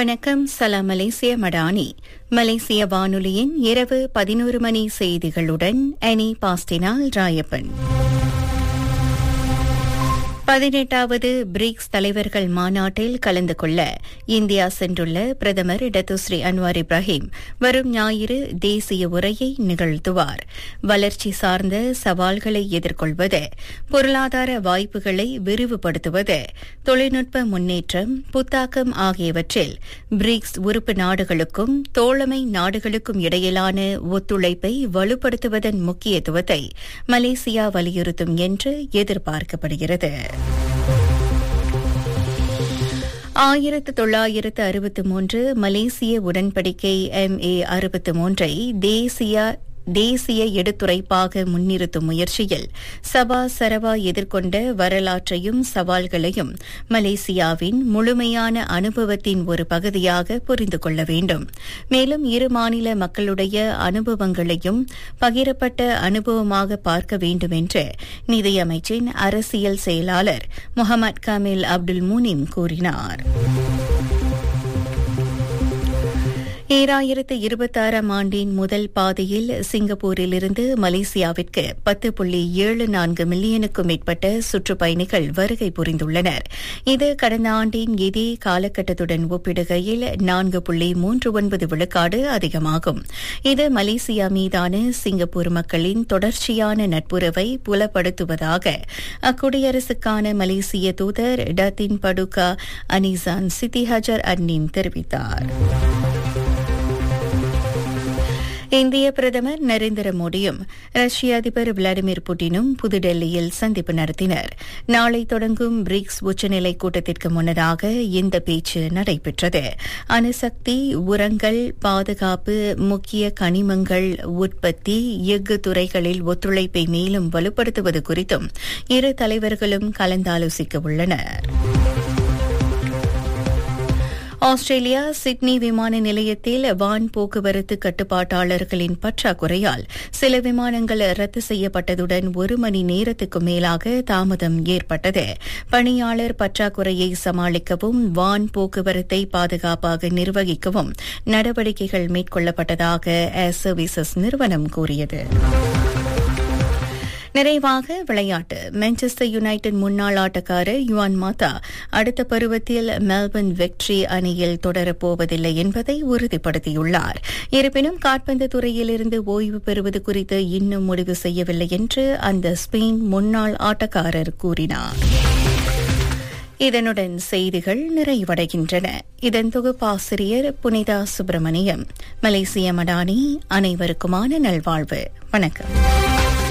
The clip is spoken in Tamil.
வணக்கம் சலாம் மலேசிய மடானி மலேசிய வானொலியின் இரவு பதினோரு மணி செய்திகளுடன் அனி பாஸ்டினால் ராயப்பன் பதினெட்டாவது பிரிக்ஸ் தலைவர்கள் மாநாட்டில் கலந்து கொள்ள இந்தியா சென்றுள்ள பிரதமர் டத்துஸ்ரீ அன்வார் இப்ராஹிம் வரும் ஞாயிறு தேசிய உரையை நிகழ்த்துவார் வளர்ச்சி சார்ந்த சவால்களை எதிர்கொள்வது பொருளாதார வாய்ப்புகளை விரிவுபடுத்துவது தொழில்நுட்ப முன்னேற்றம் புத்தாக்கம் ஆகியவற்றில் பிரிக்ஸ் உறுப்பு நாடுகளுக்கும் தோழமை நாடுகளுக்கும் இடையிலான ஒத்துழைப்பை வலுப்படுத்துவதன் முக்கியத்துவத்தை மலேசியா வலியுறுத்தும் என்று எதிர்பார்க்கப்படுகிறது ஆயிரத்து தொள்ளாயிரத்து அறுபத்து மூன்று மலேசிய உடன்படிக்கை எம் ஏ அறுபத்து மூன்றை தேசிய தேசிய எடுத்துரைப்பாக முன்னிறுத்தும் முயற்சியில் சபா சரவா எதிர்கொண்ட வரலாற்றையும் சவால்களையும் மலேசியாவின் முழுமையான அனுபவத்தின் ஒரு பகுதியாக புரிந்து கொள்ள வேண்டும் மேலும் இரு மாநில மக்களுடைய அனுபவங்களையும் பகிரப்பட்ட அனுபவமாக பார்க்க வேண்டும் என்று நிதியமைச்சின் அரசியல் செயலாளர் முகமது கமில் அப்துல் முனிம் கூறினார் ஈராயிரத்து இருபத்தாறாம் ஆண்டின் முதல் பாதையில் சிங்கப்பூரிலிருந்து மலேசியாவிற்கு பத்து புள்ளி ஏழு நான்கு மில்லியனுக்கும் மேற்பட்ட சுற்றுப்பயணிகள் வருகை புரிந்துள்ளனர் இது கடந்த ஆண்டின் இதே காலகட்டத்துடன் ஒப்பிடுகையில் நான்கு புள்ளி மூன்று ஒன்பது விழுக்காடு அதிகமாகும் இது மலேசியா மீதான சிங்கப்பூர் மக்களின் தொடர்ச்சியான நட்புறவை புலப்படுத்துவதாக அக்குடியரசுக்கான மலேசிய தூதர் டத்தின் படுகா அனிசான் சித்தி ஹஜர் அன்னின் தெரிவித்தார் இந்திய பிரதமர் நரேந்திர மோடியும் ரஷ்ய அதிபர் விளாடிமிர் புட்டினும் புதுடெல்லியில் சந்திப்பு நடத்தினர் நாளை தொடங்கும் பிரிக்ஸ் உச்சநிலை கூட்டத்திற்கு முன்னதாக இந்த பேச்சு நடைபெற்றது அணுசக்தி உரங்கள் பாதுகாப்பு முக்கிய கனிமங்கள் உற்பத்தி எஃகு துறைகளில் ஒத்துழைப்பை மேலும் வலுப்படுத்துவது குறித்தும் இரு தலைவர்களும் கலந்தாலோசிக்க உள்ளனா் ஆஸ்திரேலியா சிட்னி விமான நிலையத்தில் வான் போக்குவரத்து கட்டுப்பாட்டாளர்களின் பற்றாக்குறையால் சில விமானங்கள் ரத்து செய்யப்பட்டதுடன் ஒரு மணி நேரத்துக்கு மேலாக தாமதம் ஏற்பட்டது பணியாளர் பற்றாக்குறையை சமாளிக்கவும் வான் போக்குவரத்தை பாதுகாப்பாக நிர்வகிக்கவும் நடவடிக்கைகள் மேற்கொள்ளப்பட்டதாக ஏர் சர்வீசஸ் நிறுவனம் கூறியது நிறைவாக விளையாட்டு மான்செஸ்டர் யுனைடெட் முன்னாள் ஆட்டக்காரர் யுவான் மாத்தா அடுத்த பருவத்தில் மெல்பர்ன் வெக்ட்ரி அணியில் தொடரப்போவதில்லை என்பதை உறுதிப்படுத்தியுள்ளார் இருப்பினும் காற்பந்து துறையிலிருந்து ஓய்வு பெறுவது குறித்து இன்னும் முடிவு செய்யவில்லை என்று அந்த ஸ்பெயின் முன்னாள் ஆட்டக்காரர் கூறினார் இதனுடன் செய்திகள் நிறைவடைகின்றன இதன் தொகுப்பாசிரியர் புனிதா சுப்பிரமணியம் மலேசிய மடானி அனைவருக்குமான நல்வாழ்வு வணக்கம்